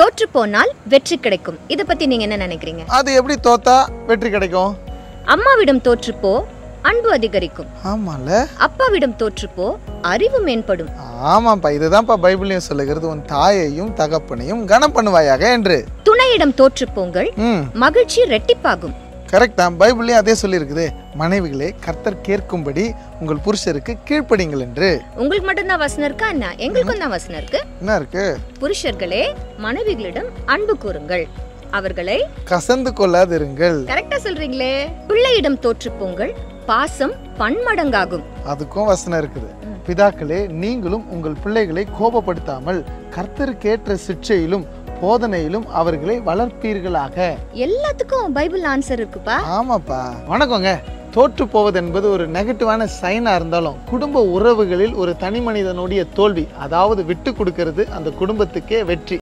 தோற்று போனால் வெற்றி கிடைக்கும் இத பத்தி நீங்க என்ன நினைக்கிறீங்க அது எப்படி தோத்தா வெற்றி கிடைக்கும் அம்மாவிடம் தோற்றுப்போ அன்பு அதிகரிக்கும் ஆமால அப்பாவிடம் தோற்றுப்போ அறிவு மேம்படும் ஆமாப்பா இதுதான்ப்பா பைபிளையும் சொல்லுகிறது உன் தாயையும் தகப்பனையும் கனம் பண்ணுவாயாக என்று துணையிடம் தோற்று போங்கள் ம் மகிழ்ச்சி ரெட்டிப்பாகும் கரெக்ட் தான் பைபிள்லயும் அதே சொல்லியிருக்குது மனைவிகளே கர்த்தர் கேட்கும்படி உங்கள் புருஷருக்கு கீழ்ப்படிங்கள் என்று உங்களுக்கு மட்டும்தான் வசனம் இருக்கா என்ன எங்களுக்கும் தான் வசனம் இருக்கு என்ன இருக்கு புருஷர்களே மனைவிகளிடம் அன்பு கூறுங்கள் அவர்களை கசந்து கொள்ளாதிருங்கள் கரெக்டா சொல்றீங்களே பிள்ளையிடம் தோற்று போங்கள் பாசம் பன்மடங்காகும் அதுக்கும் வசனம் இருக்குது பிதாக்களே நீங்களும் உங்கள் பிள்ளைகளை கோபப்படுத்தாமல் கர்த்தருக்கேற்ற சிக்ஷையிலும் போதனையிலும் அவர்களை வளர்ப்பீர்களாக எல்லாத்துக்கும் பைபிள் ஆன்சர் இருக்குப்பா ஆமாப்பா வணக்கங்க தோற்று போவது என்பது ஒரு நெகட்டிவான சைனா இருந்தாலும் குடும்ப உறவுகளில் ஒரு தனி மனிதனுடைய தோல்வி அதாவது விட்டு கொடுக்கிறது அந்த குடும்பத்துக்கே வெற்றி